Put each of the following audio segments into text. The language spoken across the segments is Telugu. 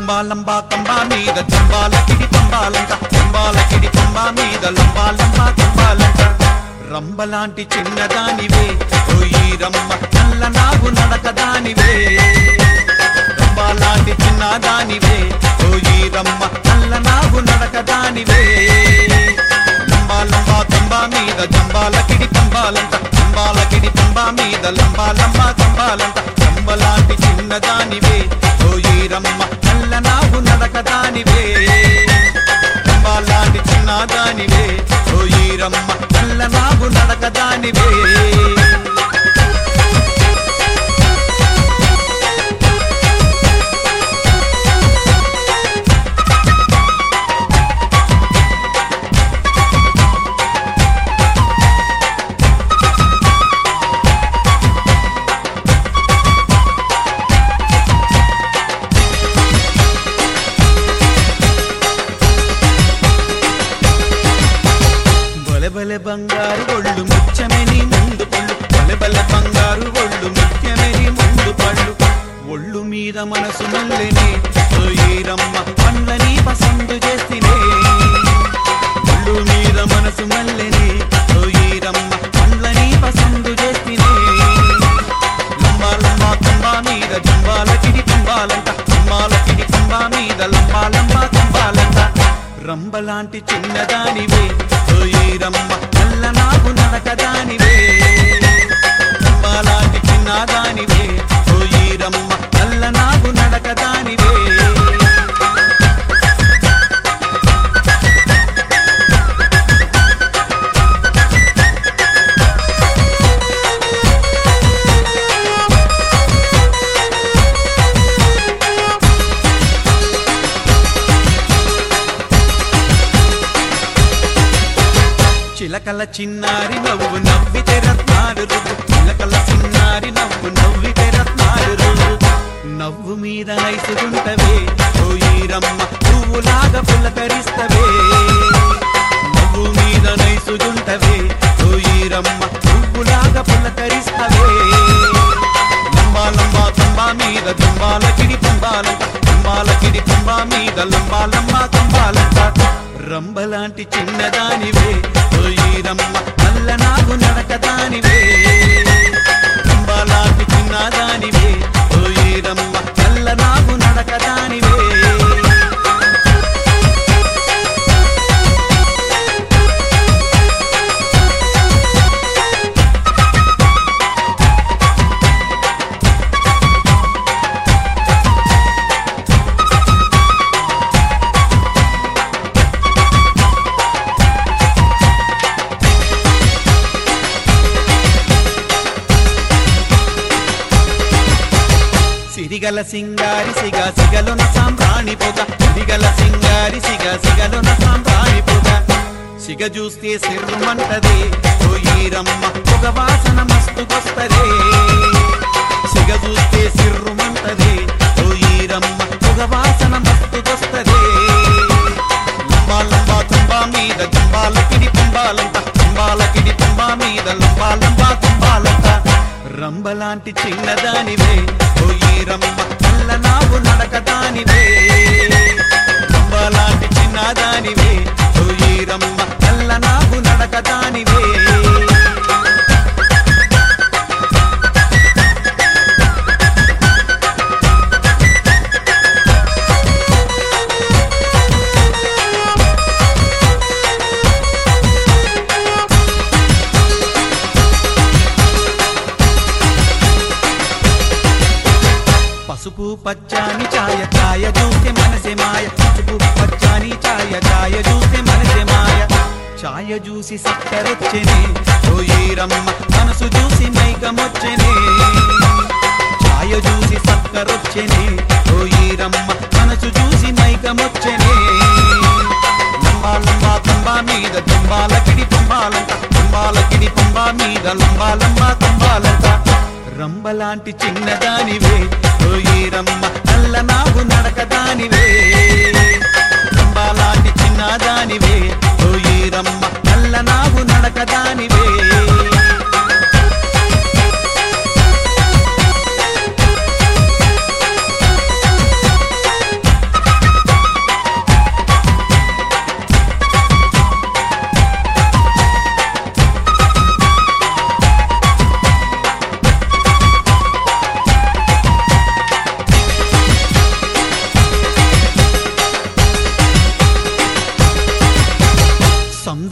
లంబా లంబా కంబా మీద జంబాల కిడి పంబాలంట జంబాల కిడి పంబా మీద లంబా లంబా కంబాలంట రంబలాంటి చిన్నదానివే ఓయి రమ్మ నల్ల నాగు నడకదానివే రంబాలాంటి చిన్నదానివే ఓయి రమ్మ నల్ల నాగు నడకదానివే లంబా లంబా కంబా మీద జంబాల కిడి పంబాలంట జంబాల కిడి పంబా మీద లంబా లంబా కంబాలంట రంబలాంటి చిన్నదానివే ఓయి రమ్మ నల్ల నాగు నడకదానివే రంబాలాంటి చిన్నదానివే ఓయి రమ్మ నల్ల నాగు నడకదానివే బలె బలె బంగారు ఒళ్ళు ముత్యమని ముందు పళ్ళు బలె బలె బంగారు ఒళ్ళు ముత్యమని ముందు పళ్ళు ఒళ్ళు మీద మనసు మల్లెని రమ్మ పండ్లని పసందు చేసినే ఒళ్ళు మీద మనసు మల్లెని రమ్మ పండ్లని పసందు చేసినే లంబా లంబా తంబా మీద జంబాల కిడి తంబాలంట తంబాల కిడి తంబా మీద లంబా లంబా తంబాలంట రంబలాంటి చిన్నదానివే ఓయి రమ్మ నల్ల నాగు నడకదానివే రంబలాంటి చిన్నదానివే ఓయి రమ్మ నల్ల నాగు నడకదానివే చిలకల చిన్నారి నవ్వు నవ్వితే రత్నాలు రువ్వు చిలకల చిన్నారి నవ్వు నవ్వితే రత్నాలు రువ్వు నవ్వు మీద నైసుగుంటవే ఓయి రమ్మ పువ్వులాగా పులకరిస్తవే నవ్వు మీద నైసుగుంటవే ఓయి రమ్మ పువ్వులాగా పులకరిస్తవే లంబా లంబా తంబా మీద తంబాల కిడి తంబాలంట తంబాల కిడి తంబా మీద లంబా లంబా తంబాలంట రంబలాంటి చిన్నదానివే ఓయి రమ్మ నల్ల నాగు నడకదానివే రంబలాంటి చిన్నదానివే ఓయి రమ్మ నల్ల నాగు నడకదానివే సిరిగల సింగారి సిగ సిగలున సాంబ్రాణి పొగ సిరిగల సింగారి సిగ సిగలున సాంబ్రాణి పొగ సిగ చూస్తే సిర్రుమంటదే ఓయి రమ్మ పొగ వాసన మస్తుకొస్తదే సిగ చూస్తే సిర్రుమంటదే ఓయి రమ్మ పొగ వాసన మస్తుకొస్తదే లంబా లంబా తుంబా మీద తుంబాల కిడి తుంబాలంట తుంబాల కిడి తుంబా మీద లంబా లంబా తుంబాలంట రంబలాంటి చిన్నదానివే ఓయి రమ్మ నల్ల నాగు నడకదానివే రంబలాంటి చిన్నదానివే ఓయి రమ్మ నల్ల నాగు నడకదానివే పసుపు పచ్చాని ఛాయ ఛాయ చూస్తే మనసే మాయ పసుపు పచ్చాని ఛాయ ఛాయ చూస్తే మనసే మాయ ఛాయ చూసి సక్కరొచ్చెనే ఓయి రమ్మ మనసు చూసి మైకమొచ్చెనే ఛాయ చూసి సక్కరొచ్చెనే ఓయి రమ్మ మనసు చూసి మైకమొచ్చెనే లంబా లంబా తంబా మీద తంబాల కిడి తంబాలంట తంబాల కిడి తంబా మీద లంబా లంబా తంబాలంట రంబలాంటి చిన్నదానివే ఓయి రమ్మ నల్ల నాగు నడకదానివే రంబలాంటి చిన్నదానివే ఓయి రమ్మ నల్ల నాగు నడకదానివే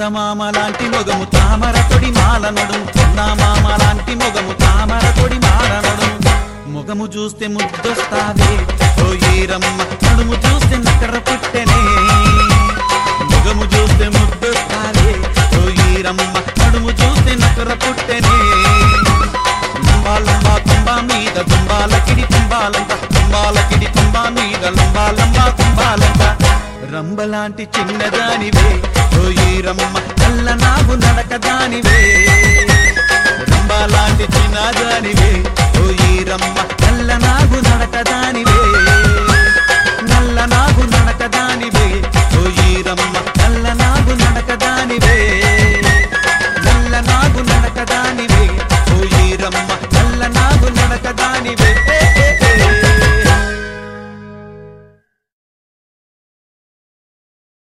చందమామ లాంటి మొగము తామర తొడి మాల నడుము చందమామ లాంటి మొగము తామర తొడి మాల నడుము మొగము చూస్తే ముద్దొస్తావే ఓ ఈరమ్మ నడుము చూస్తే నకర పుట్టెనే మొగము చూస్తే ముద్దొస్తావే ఓ ఈరమ్మ నడుము చూస్తే నకర పుట్టెనే లంబా లంబా తుంబా మీద తుంబాలకిడి తుంబాలంట తుంబాలకిడి తుంబా మీద లంబా లంబా తుంబాలంట రంబలాంటి చిన్నదానివే ఓ ఈరమ్మ నల్ల నాగు నడకదానివే రంబలాంటి చిన్నదానివే ఓ ఈరమ్మ నల్ల నాగు నడకదానివే నల్ల నాగు నడకదానివే ఓ ఈరమ్మ నల్ల నాగు నడకదానివే నల్ల నాగు నడకదానివే ఓ ఈరమ్మ నల్ల నాగు నడకదానివే